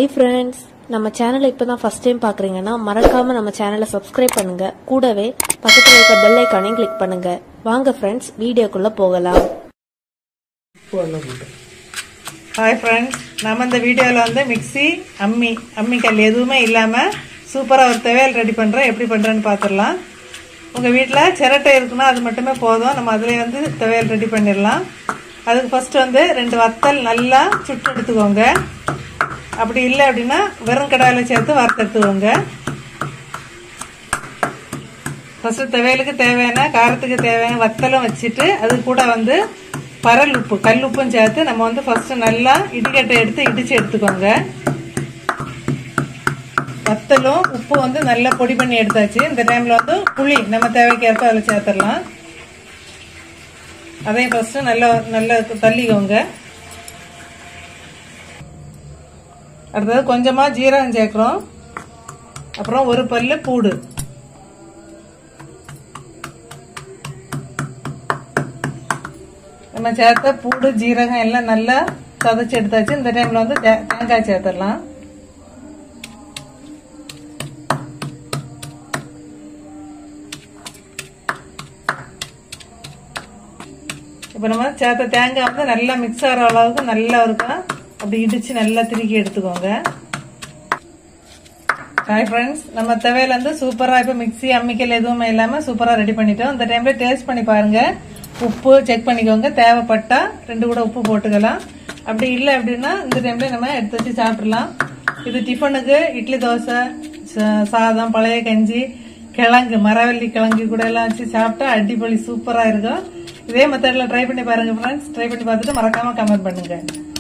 hi friends நம்ம சேனலை இப்போ தான் ஃபஸ்ட் டைம் பார்க்குறீங்கன்னா மறக்காம நம்ம சேனலை சப்ஸ்கிரைப் பண்ணுங்க கூடவே பக்கத்தில் இருக்க பெல் ஐக்கானையும் கிளிக் பண்ணுங்க வாங்க ஃப்ரெண்ட்ஸ் வீடியோக்குள்ள போகலாம் ஹாய் ஃப்ரெண்ட்ஸ் நம்ம இந்த வீடியோவில் வந்து மிக்ஸி அம்மி அம்மிக்கல் எதுவுமே இல்லாமல் சூப்பராக ஒரு துவையல் ரெடி பண்ணுறோம் எப்படி பண்ணுறேன்னு பார்த்துடலாம் உங்கள் வீட்டில் சிரட்டை இருக்குன்னா அது மட்டுமே போதும் நம்ம அதிலே வந்து துவையல் ரெடி பண்ணிடலாம் அதுக்கு ஃபஸ்ட்டு வந்து ரெண்டு வத்தல் நல்லா சுட்டு எடுத்துக்கோங்க அப்படி இல்லை அப்படின்னா வெறும் கடாயில் சேர்த்து வறுத்து எடுத்துக்கோங்க ஃபஸ்ட்டு துவையலுக்கு தேவையான காரத்துக்கு தேவையான வத்தலும் வச்சுட்டு அது கூட வந்து பரல் உப்பு கல் உப்பும் சேர்த்து நம்ம வந்து ஃபஸ்ட்டு நல்லா இடிக்கட்டை எடுத்து இடித்து எடுத்துக்கோங்க வத்தலும் உப்பு வந்து நல்லா பொடி பண்ணி எடுத்தாச்சு இந்த டைமில் வந்து புளி நம்ம தேவைக்கேற்ப அதில் சேர்த்துடலாம் அதையும் ஃபஸ்ட்டு நல்லா நல்லா தள்ளிக்கோங்க அடுத்தது கொஞ்சமாக ஜீரகம் சேர்க்குறோம் அப்புறம் ஒரு பல்லு பூடு நம்ம சேர்த்த பூடு ஜீரகம் எல்லாம் நல்லா சதைச்சு எடுத்தாச்சு இந்த டைம்ல வந்து தே- தேங்காய் சேர்த்துடலாம் இப்போ நம்ம சேர்த்த தேங்காய் வந்து நல்லா மிக்ஸ் ஆகிற அளவுக்கு நல்லா இருக்கும் அப்படி இடிச்சு நல்லா திருக்கி எடுத்துக்கோங்க ஹாய் ஃப்ரெண்ட்ஸ் நம்ம துவையில வந்து சூப்பராக இப்போ மிக்ஸி அம்மிக்கல் எதுவுமே இல்லாமல் சூப்பராக ரெடி பண்ணிட்டோம் இந்த டைம்ல டேஸ்ட் பண்ணி பாருங்க உப்பு செக் பண்ணிக்கோங்க தேவைப்பட்டா ரெண்டு கூட உப்பு போட்டுக்கலாம் அப்படி இல்லை அப்படின்னா இந்த டைம்ல நம்ம எடுத்து வச்சு சாப்பிடலாம் இது டிஃபனுக்கு இட்லி தோசை சா- சாதம் பழைய கஞ்சி கிழங்கு மரவள்ளி கிழங்கு கூட எல்லாம் வச்சு சாப்பிட்டா அடிப்பொலி சூப்பராக இருக்கும் இதே மெத்தடில் ட்ரை பண்ணி பாருங்க ஃப்ரெண்ட்ஸ் ட்ரை பண்ணி பார்த்துட்டு மறக்காம கமெண்ட் பண்ணுங்க